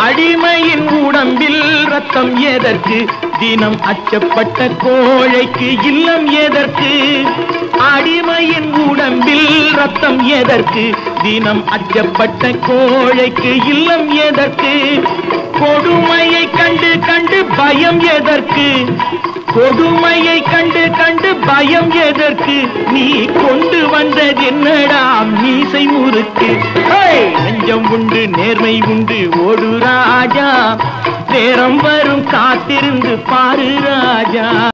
அடிமையின் உடம்பில் ரத்தம் எதற்கு தினம் அச்சப்பட்ட கோழைக்கு இல்லம் எதற்கு அடிமையின் உடம்பில் ரத்தம் எதற்கு தினம் அச்சப்பட்ட கோழைக்கு இல்லம் எதற்கு கொடுமையை கண்டு கண்டு பயம் எதற்கு கொடுமையை கண்டு கண்டு பயம் எதற்கு நீ கொண்டு வந்தது என்னடா மீசை முறுக்கு ஹேய்! நெஞ்சம் உண்டு நேர்மை உண்டு ஓடு ராஜா நேரம் வரும் காத்திருந்து பாரு ராஜா